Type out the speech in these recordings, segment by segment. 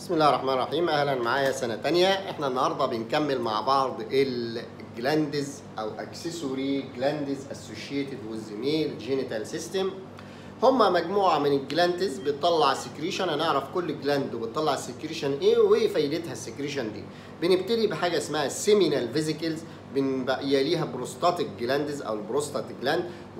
بسم الله الرحمن الرحيم اهلا معايا سنه تانية احنا النهارده بنكمل مع بعض الجلاندز او اكسسوري جلاندز اسوشيتد وذ ميل جينيتال سيستم هما مجموعه من الجلاندز بتطلع سكريشن هنعرف كل جلاند بتطلع سكريشن ايه وايه فايدتها السكريشن دي بنبتدي بحاجه اسمها السيمينال فيزيكلز يليها بروستاتيك جلاندز او البروستاتيك جلاند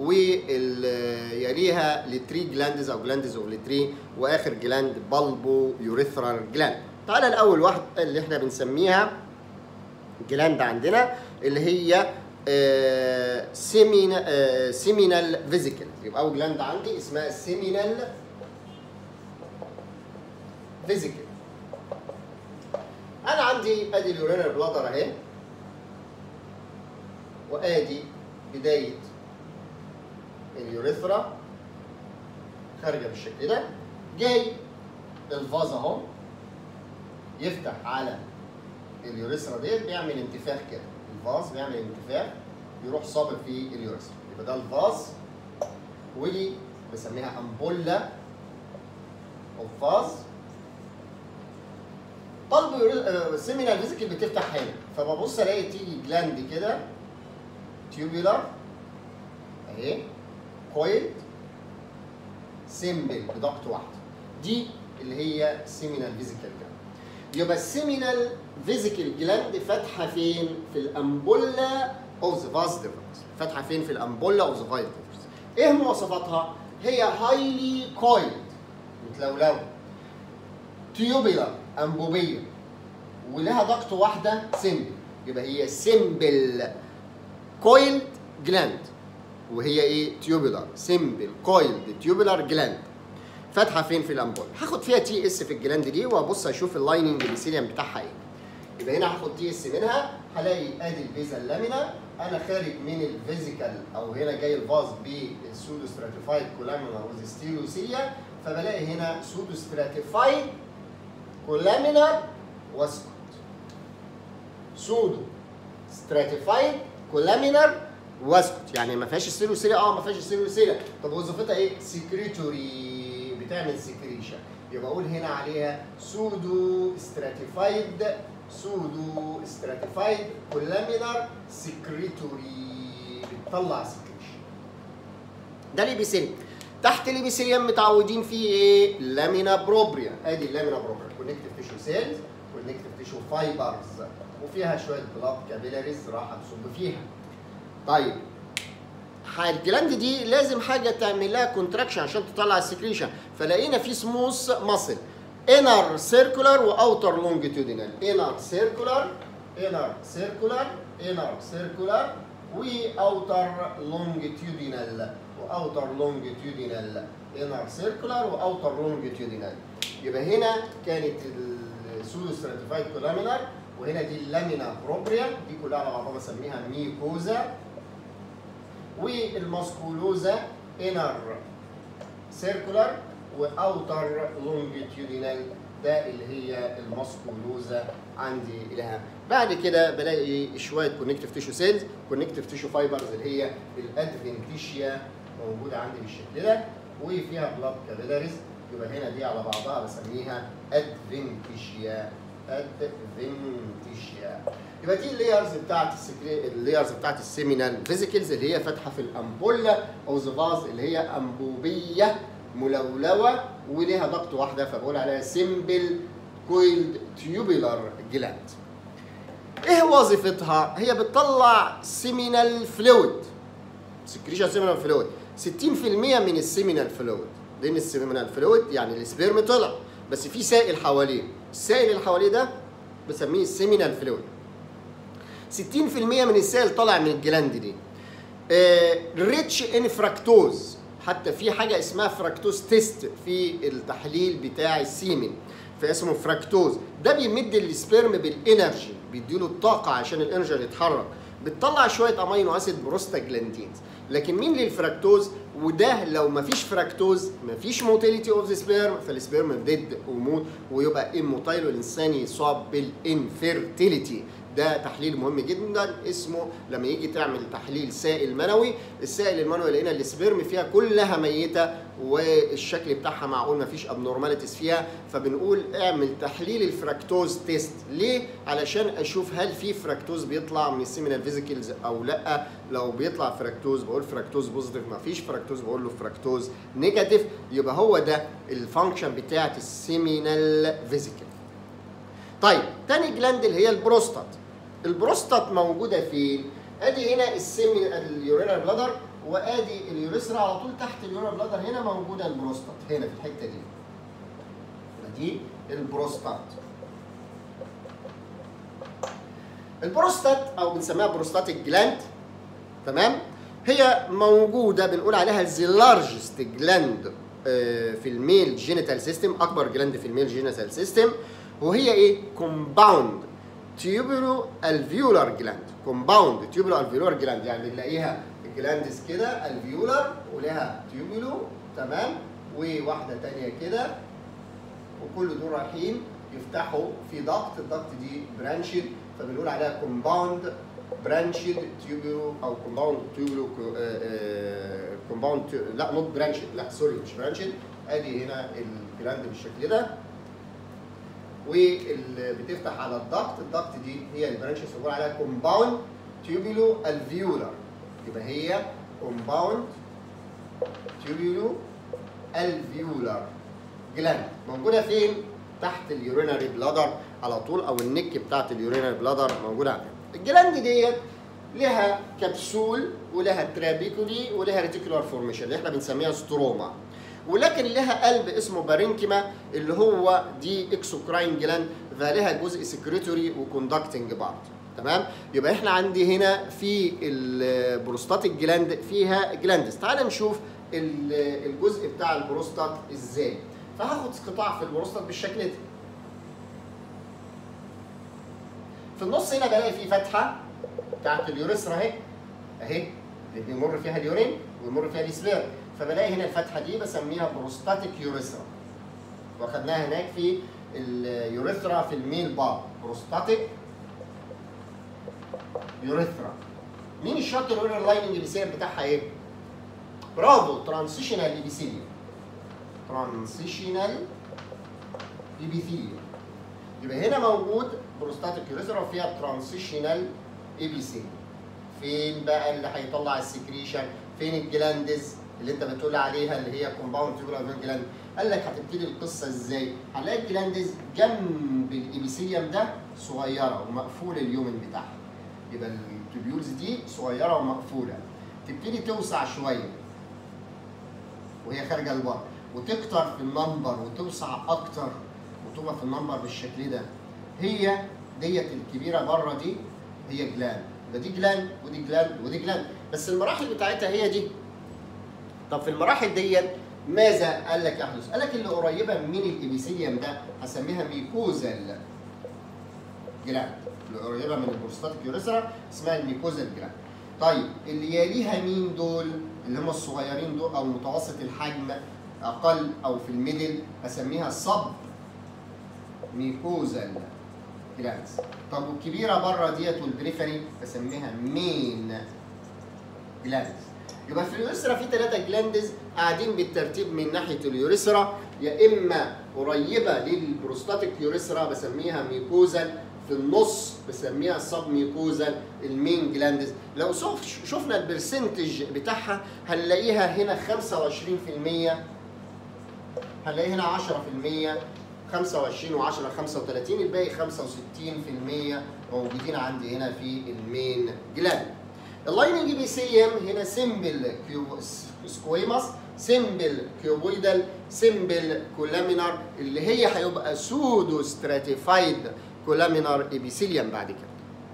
ويليها لتري جلاندز او جلاندز اوف لتري واخر جلاند بالبو يوريثرال جلاند تعالى الاول واحد اللي احنا بنسميها جلاند عندنا اللي هي سيمينا سيمينال فيزيكل يبقى اول جلاند عندي اسمها سيمينال فيزيكل انا عندي ادي اليورينال بلادر اهي وادي بدايه اليوريثرا خارجه بالشكل ده جاي الفاز اهو يفتح على اليوريثرا ديت بيعمل انتفاخ كده الفاز بيعمل انتفاخ يروح صابب في اليوريثرا يبقى ده الفاز ودي بسميها امبولا اوف فاز قلب السيمينال فيزيكال بتفتح هنا فببص الاقي تيجي جلاند كده تيوبولار اهي كويل سيمبل بدقت واحده دي اللي هي سيمينال فيزيكال جلاند يبقى السيمينال فيزيكال جلاند فاتحه فين في الامبولا اوف ذا فاز ديفرنس فاتحه فين في الامبولا اوف ذا فاز ديفرنس ايه مواصفاتها هي هايلي كويلد متلولوه تيوبولار انبوبيه ولها ضغط واحده سيمبل يبقى هي سيمبل كويلد جلاند وهي ايه تيوبولار سيمبل كويلد تيوبولار جلاند فاتحه فين في الامبول هاخد فيها تي اس في الجلاند دي وابص اشوف اللايننج البيسيليوم بتاعها ايه يبقى هنا هاخد تي اس منها هلاقي ادي البيزا اللامينا انا خارج من الفيزيكال او هنا جاي الفاز بالسودو ستراتيفايد كولامينا وذ ستيلوسيليا فبلاقي هنا سودو ستراتيفايد كولامينر واسكت سودو ستراتيفايد كولامينر واسكت يعني ما فيهاش السيلوسيليا اه ما فيهاش السيلوسيليا طب وظيفتها ايه؟ سكريتوري بتعمل سكريشن يبقى اقول هنا عليها سودو ستراتيفايد سودو ستراتيفايد كولامينر سكريتوري بتطلع سكريشن ده الابيثيليوم تحت الابيثيليوم متعودين فيه ايه؟ لامينا بروبريا ادي اللامينا بروبريا كونكتيف تيشو سيلز كونكتيف تيشو فايبرز وفيها شويه بلاد كابيلاريز راح تصب فيها طيب الجلاند دي لازم حاجه تعمل لها كونتراكشن عشان تطلع السكريشن فلقينا في سموث ماسل انر سيركولار واوتر لونجيتودينال انر سيركولار انر سيركولار انر سيركولار واوتر لونجيتودينال واوتر لونجيتودينال انر سيركولار واوتر لونجيتودينال يبقى هنا كانت السودو ستراتيفايد كولامينار وهنا دي اللامينا بروبريا دي كلها على بعضها بسميها ميكوزا والماسكولوزا انر سيركولار واوتر لونجيتيودينال ده اللي هي الماسكولوزا عندي لها بعد كده بلاقي شويه كونكتيف تيشو سيلز كونكتيف تيشو فايبرز اللي هي الادفنتيشيا موجوده عندي بالشكل ده وفيها بلاد كابيلاريز يبقى هنا دي على بعضها بسميها ادفنتيشيا ادفنتيشيا يبقى دي اللايرز بتاعت السكري اللايرز بتاعت السيمينال فيزيكلز اللي هي فاتحه في الامبولا او زفاز اللي هي انبوبيه ملولوه وليها ضغط واحده فبقول عليها سيمبل كويلد تيوبولار جلاند ايه وظيفتها هي بتطلع سيمينال فلويد سكريشن سيمينال فلويد 60% من السيمينال فلويد لان السيمينال فلويد يعني السبيرم طلع بس في سائل حواليه السائل اللي حواليه ده بسميه السيمينال فلويد 60% من السائل طالع من الجلاند دي ريتش ان فراكتوز حتى في حاجه اسمها فراكتوز تيست في التحليل بتاع السيمن فاسمه فراكتوز ده بيمد السبيرم بالانرجي بيديله الطاقه عشان الانرجي يتحرك بتطلع شويه امينو اسيد بروستاجلاندينز لكن مين للفراكتوز وده لو مفيش فراكتوز مفيش موتيليتي اوف ذا سبيرم فالسبيرم ديد وموت ويبقى اموتايل والانسان يصاب بالانفيرتيليتي ده تحليل مهم جدا اسمه لما يجي تعمل تحليل سائل منوي السائل المنوي لقينا السبيرم فيها كلها ميته والشكل بتاعها معقول مفيش ابنورماليتيز فيها فبنقول اعمل تحليل الفراكتوز تيست ليه علشان اشوف هل في فراكتوز بيطلع من السيمينال فيزيكلز او لا لو بيطلع فراكتوز بقول فراكتوز بوزيتيف مفيش فراكتوز بقول له فراكتوز نيجاتيف يبقى هو ده الفانكشن بتاعت السيمينال فيزيكل طيب تاني جلاند اللي هي البروستات البروستات موجوده فين ادي هنا السيمي اليورينال بلادر وادي اليوريثرا على طول تحت اليورينال بلادر هنا موجوده البروستات هنا في الحته دي دي البروستات البروستات او بنسميها بروستاتيك جلاند تمام هي موجوده بنقول عليها ذا لارجست جلاند في الميل جينيتال سيستم اكبر جلاند في الميل جينيتال سيستم وهي ايه كومباوند تيوبولو الفيولار جلاند كومباوند تيوبولو الفيولار جلاند يعني بنلاقيها الجلاندز كده الفيولار ولها تيوبولو تمام وواحده تانية كده وكل دول رايحين يفتحوا في ضغط الضغط دي برانشد فبنقول عليها كومباوند برانشد تيوبولو او كومباوند تيوبولو كومباوند لا نوت برانشد لا سوري مش برانشد ادي هنا الجلاند بالشكل ده وبتفتح على الضغط الضغط دي هي البرانشز بنقول عليها كومباوند تيوبولو الفيولار يبقى هي كومباوند تيوبولو الفيولار جلاند موجوده فين تحت اليورينري بلادر على طول او النك بتاعت اليورينري بلادر موجوده عليها الجلاند ديت لها كبسول ولها ترابيكولي ولها ريتيكولار فورميشن اللي احنا بنسميها ستروما ولكن لها قلب اسمه بارينكيما اللي هو دي اكسوكراين جلاند فلها جزء سكريتوري وكوندكتنج بارت تمام يبقى احنا عندي هنا في البروستاتيك جلاند فيها جلاندز تعال نشوف الجزء بتاع البروستات ازاي فهاخد قطاع في البروستات بالشكل ده في النص هنا بلاقي فيه فتحه بتاعت اليوريثرا اهي اهي اللي بيمر فيها اليورين ويمر فيها السبيرم فبلاقي هنا الفتحه دي بسميها بروستاتيك يوريثرا واخدناها هناك في اليوريثرا في الميل بار بروستاتيك يوريثرا مين الشاطر يقول اللايننج الابيثيليوم بتاعها ايه؟ برافو ترانسيشنال ابيثيليوم ترانسيشنال ابيثيليوم يبقى هنا موجود بروستاتيك يوريثرا وفيها ترانسيشنال ابيثيليوم فين بقى اللي هيطلع السكريشن فين الجلاندز اللي انت بتقول عليها اللي هي كومباوند تيوبولار جلاند قال لك هتبتدي القصه ازاي هنلاقي الجلاندز جنب الابيثيليوم ده صغيره ومقفول اليومن بتاعها يبقى التوبيولز دي صغيره ومقفوله تبتدي توسع شويه وهي خارجه لبره وتكتر في النمبر وتوسع اكتر وتبقى في النمبر بالشكل ده هي ديت الكبيره بره دي هي جلاند ده دي جلاند ودي جلاند ودي جلاند بس المراحل بتاعتها هي دي طب في المراحل ديت ماذا قال لك يحدث؟ قال لك اللي قريبه من الابيثيليوم ده هسميها ميكوزال جلاند اللي قريبه من البروستاتيك يوريثرا اسمها الميكوزال جلاند. طيب اللي يليها مين دول؟ اللي هم الصغيرين دول او متوسط الحجم اقل او في الميدل هسميها صب ميكوزال جلاندز. طب والكبيره بره ديت والبريفري بسميها مين جلاندز. يبقى في اليوريثرا في ثلاثة جلاندز قاعدين بالترتيب من ناحية اليوريثرا يا إما قريبة للبروستاتيك يوريثرا بسميها ميكوزال في النص بسميها سب ميكوزال المين جلاندز لو شفنا البرسنتج بتاعها هنلاقيها هنا 25% هنلاقي هنا 10% 25 و10 35 الباقي 65% موجودين عندي هنا في المين جلاند اللايننج بيسيليوم هنا سيمبل كيو سكويماس سيمبل كيوبويدال سيمبل كولامينار اللي هي هيبقى سودو ستراتيفايد كولامينار ابيثيليوم بعد كده.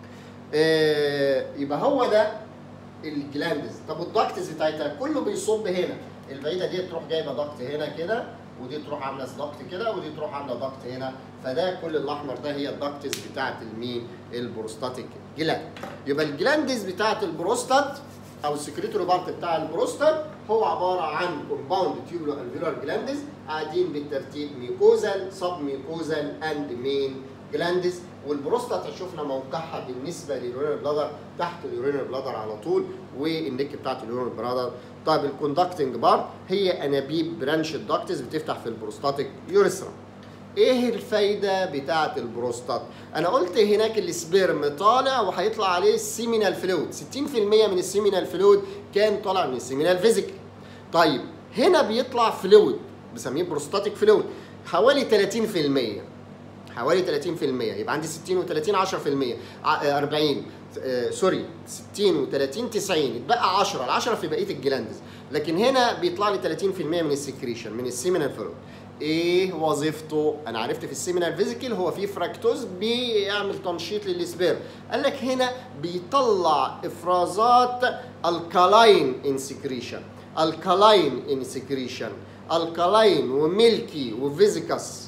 آه يبقى هو ده الجلاندز طب والضغطز بتاعتها كله بيصب هنا البعيده دي تروح جايبه ضغط هنا كده ودي تروح عامله ضغط كده ودي تروح عامله ضغط هنا فده كل الاحمر ده هي الضغطز بتاعت المين البروستاتيك جلاند يبقى الجلاندز بتاعت البروستات او السكريتوري بارت بتاع البروستات هو عباره عن كومباوند تيوبولو الفيولار جلاندز قاعدين بالترتيب ميوكوزال سب ميوكوزال اند مين جلاندز والبروستات شفنا موقعها بالنسبه لليورينال بلادر تحت اليورينال بلادر على طول والنك بتاعت اليورينال بلادر طيب الكوندكتنج بارت هي انابيب برانش الدكتس بتفتح في البروستاتيك يوريثرا ايه الفايده بتاعه البروستات انا قلت هناك السبيرم طالع وهيطلع عليه السيمينال فلويد 60% من السيمينال فلويد كان طالع من السيمينال فيزيكال طيب هنا بيطلع فلويد بسميه بروستاتيك فلويد حوالي 30% حوالي 30% يبقى عندي 60 و30 10% ع- 40 آه، سوري 60 و30 90 يتبقى 10 ال 10 في بقيه الجلاندز لكن هنا بيطلع لي 30% من السكريشن من السيمينال فلويد ايه وظيفته؟ انا عرفت في السيمينال فيزيكال هو في فراكتوز بيعمل تنشيط للسبير قال لك هنا بيطلع افرازات الكالاين ان سكريشن الكالاين ان سكريشن الكالاين وميلكي وفيزيكاس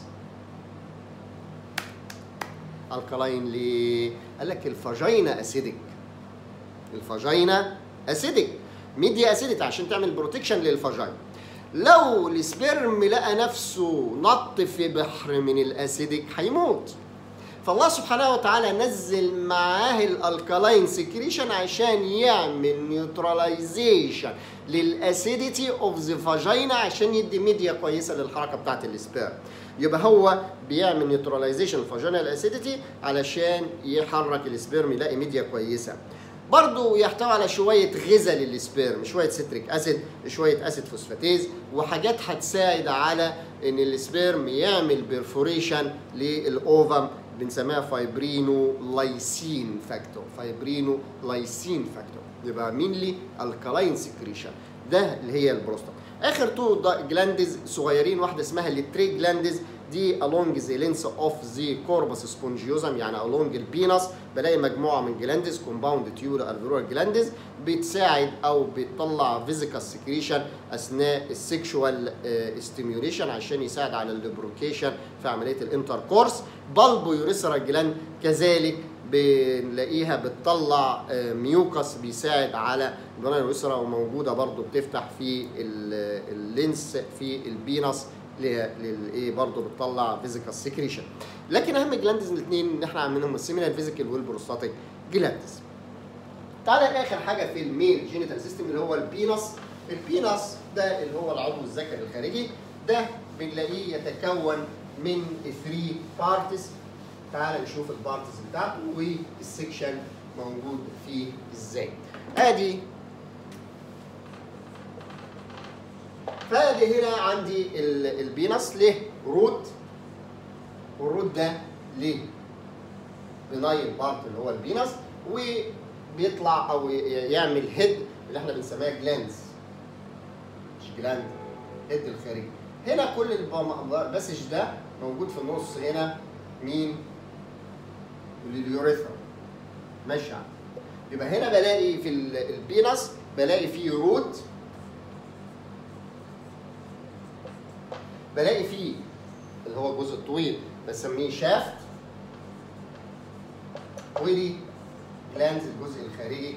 الكالاين ليه؟ قال لك الفاجينا اسيدك الفاجينا اسيدك ميديا اسيدك عشان تعمل بروتكشن للفاجينا لو السبرم لقى نفسه نط في بحر من الاسيدك هيموت فالله سبحانه وتعالى نزل معاه الالكالاين سكريشن عشان يعمل نيوتراليزيشن للاسيديتي اوف ذا فاجينا عشان يدي ميديا كويسه للحركه بتاعت السبيرم يبقى هو بيعمل نيوتراليزيشن الفاجينا الاسيديتي علشان يحرك السبيرم يلاقي ميديا كويسه برضه يحتوي على شويه غذاء للسبيرم شويه سيتريك اسيد شويه اسيد فوسفاتيز وحاجات هتساعد على ان السبيرم يعمل بيرفوريشن للاوفم بنسميها فايبرينو لايسين فاكتور فايبرينو لايسين فاكتور يبقى مين لي الكالاين سكريشن ده اللي هي البروستات اخر تو جلاندز صغيرين واحده اسمها التري جلاندز دي along the length of the corpus spongiosum يعني along البينس بلاقي مجموعه من جلاندز كومباوند تيوبولار الفيرور جلاندز بتساعد او بتطلع فيزيكال سكريشن اثناء السكشوال ستيميوليشن عشان يساعد على الليبروكيشن في عمليه الانتركورس بالبو يوريثرا جلاند كذلك بنلاقيها بتطلع آه، ميوكس بيساعد على البنايه اليسرى وموجوده برضو بتفتح في ال- اللينس في البينس للايه برضه بتطلع فيزيكال سكريشن لكن اهم جلاندز الاثنين اللي احنا عاملينهم السيمينال فيزيكال والبروستاتيك جلاندز تعالى اخر حاجه في الميل جينيتال سيستم اللي هو البينس البينس ده اللي هو العضو الذكري الخارجي ده بنلاقيه يتكون من 3 بارتس تعال نشوف البارتس بتاعته والسكشن موجود فيه ازاي ادي فادي هنا عندي ال- البينس له روت والروت ده ليه بنايل بارت اللي هو البينس وبيطلع او ي- يعمل هيد اللي احنا بنسميها جلاندز مش جلاند هيد الخارجي هنا كل الباسج ده موجود في النص هنا مين اليوريثرا ماشي يا عم. يبقى هنا بلاقي في ال- البينس بلاقي فيه روت بلاقي فيه اللي هو الجزء الطويل بسميه شافت ودي جلانز الجزء الخارجي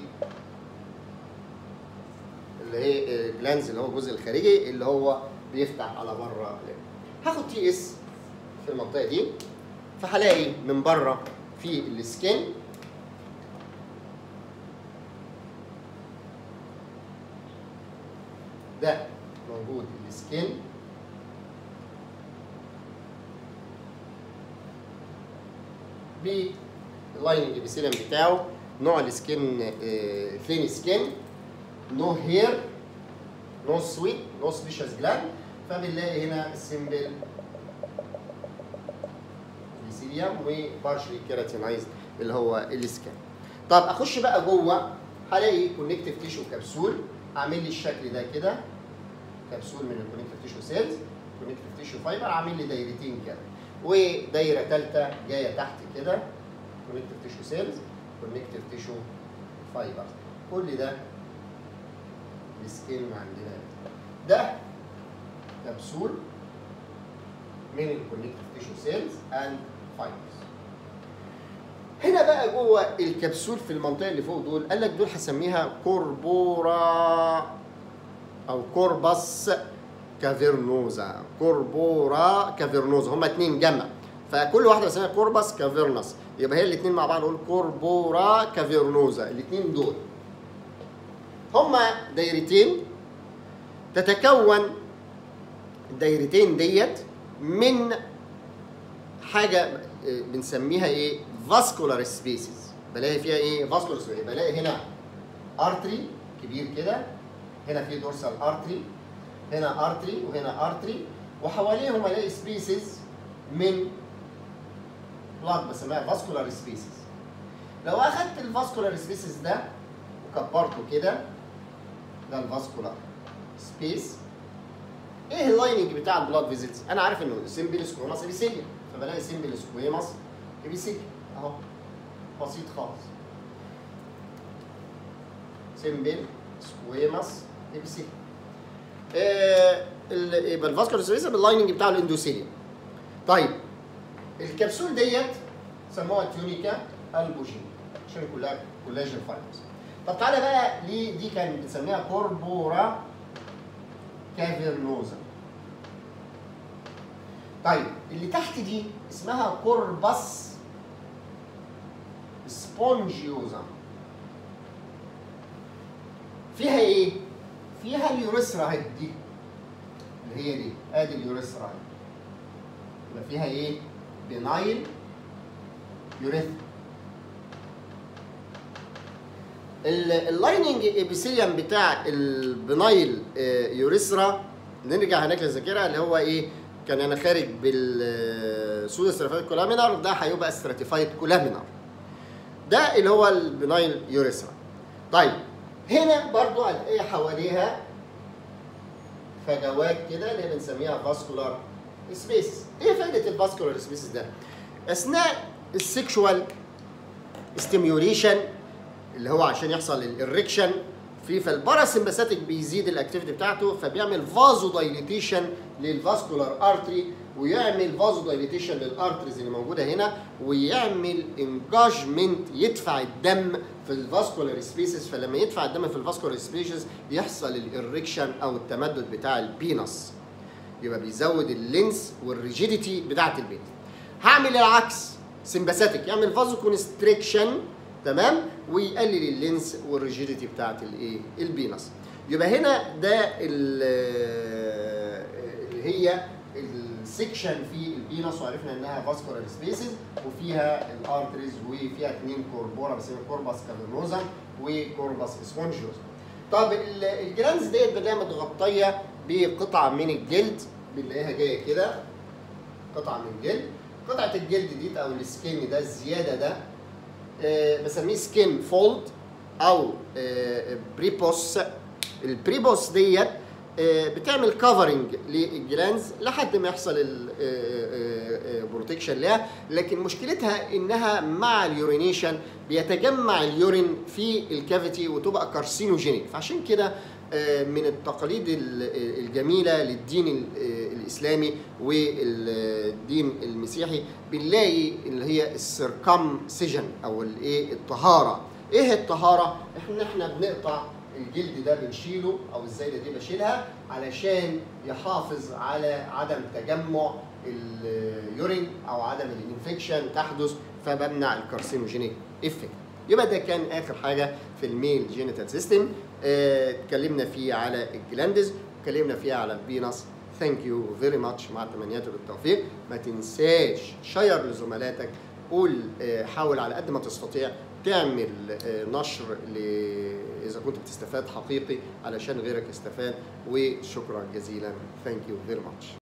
اللي هي جلانز اللي هو الجزء الخارجي اللي هو بيفتح على بره هاخد تي اس في المنطقه دي فهلاقي من بره في السكين ده موجود السكين باللايننج ابيثيليوم بتاعه نوع السكين ثين سكين نو هير نو سويت نو سبيشال جلاند فبنلاقي هنا السيمبل ابيثيليوم وبارشلي كيراتينايزد اللي هو السكين طب اخش بقى جوه هلاقي كونكتيف تيشو كبسول عامل لي الشكل ده كده كبسول من الكونكتيف تيشو سيلز كونكتيف تيشو فايبر عامل لي دايرتين كده ودايره ثالثه جايه تحت كده كونكتيف تيشو سيلز كونكتيف تيشو فايبر كل ده السكين عندنا ده كبسول من الكونكتيف تيشو سيلز اند فايبرز هنا بقى جوه الكبسول في المنطقه اللي فوق دول قال لك دول هسميها كوربورا او كوربس كافيرنوزا كوربورا كافيرنوزا هما اتنين جمع فكل واحده بسميها كوربس كافيرنس يبقى هي الاتنين مع بعض نقول كوربورا كافيرنوزا الاتنين دول هما دايرتين تتكون الدايرتين ديت من حاجه آه، بنسميها ايه فاسكولار سبيسز بلاقي فيها ايه فاسكولار سبيسز بلاقي هنا ارتري كبير كده هنا في دورسال ارتري هنا ارتري وهنا ارتري وحواليهم الاقي سبيسز من بلاد بسميها فاسكولار سبيسز لو اخدت الفاسكولار سبيسز ده وكبرته كده ده الفاسكولار سبيس ايه اللايننج بتاع البلاد فيزيتس انا عارف انه سيمبل سكويماس ابيثيليا فبلاقي سيمبل سكويماس ابيثيليا اهو بسيط خالص سيمبل سكويماس ابيثيليا آه ال- يبقى الفاسكولار سبيس اللايننج بتاع الاندوثيليا طيب الكبسول ديت سموها تيونيكا البوجين عشان كلها كولاجين فايبرز طب تعالى بقى ليه دي كان بنسميها كوربورا كافيرنوزا طيب اللي تحت دي اسمها كوربس سبونجيوزا فيها ايه؟ فيها اليوريثرا اهي دي اللي هي دي ادي اليوريثرا اهي يبقى فيها ايه؟ بنايل يوريثرا ال- اللايننج ابيثيليوم بتاع البنايل آه، يوريثرا نرجع هناك للذاكره اللي هو ايه كان انا خارج بالسودا ستراتيفايد كولامينار ده هيبقى ستراتيفايد كولامينار ده اللي هو البنايل يوريثرا طيب هنا برضو هتلاقي حواليها فجوات كده اللي بنسميها فاسكولار سبيس ايه فائده الفاسكولار سبيس ده اثناء السكشوال ستيميوليشن اللي هو عشان يحصل الاريكشن في فالباراسمباثيك بيزيد الاكتيفيتي بتاعته فبيعمل فازو دايليتيشن للفاسكولار ارتري ويعمل فازو دايليتيشن للارتريز اللي موجوده هنا ويعمل انجاجمنت يدفع الدم في الفاسكولار سبيسز فلما يدفع الدم في الفاسكولار سبيسز يحصل الاريكشن او التمدد بتاع البينس يبقى بيزود اللينس والريجيديتي بتاعت البيت هعمل العكس سمباثيك يعمل فازو كونستريكشن تمام ويقلل اللينس والريجيديتي بتاعت الايه البينس يبقى هنا ده ال- اللي هي السكشن في البينس وعرفنا انها فاسكولار سبيسز وفيها الارتريز وفيها اثنين كوربورا بنسميها كوربس كافيرنوزا وكوربس اسفونجيوزا طب ال- الجلانز ديت بنلاقيها متغطيه بقطعه من الجلد بنلاقيها جايه كده قطعه من الجلد قطعه الجلد دي او السكين ده الزياده ده آه، بسميه سكين فولد او آه، بريبوس البريبوس ديت آه، بتعمل كفرنج للجلانز لحد ما يحصل البروتكشن لها لكن مشكلتها انها مع اليورينيشن بيتجمع اليورين في الكافيتي وتبقى كارسينوجينيك فعشان كده آه، من التقاليد ال- الجميله للدين ال- آه، الاسلامي والدين المسيحي بنلاقي اللي هي السيركم سيجن او الايه الطهاره ايه الطهاره احنا احنا بنقطع الجلد ده بنشيله او الزايده دي بشيلها علشان يحافظ على عدم تجمع اليورين او عدم الانفكشن تحدث فبمنع الكارسينوجينيك افكت يبقى ده كان اخر حاجه في الميل جينيتال سيستم اتكلمنا فيه على الجلاندز اتكلمنا فيها على البينس ثانك يو فيري ماتش مع تمنياتي بالتوفيق ما تنساش شير لزملاتك قول آه، حاول على قد ما تستطيع تعمل آه، نشر ل... اذا كنت بتستفاد حقيقي علشان غيرك يستفاد وشكرا جزيلا ثانك يو فيري ماتش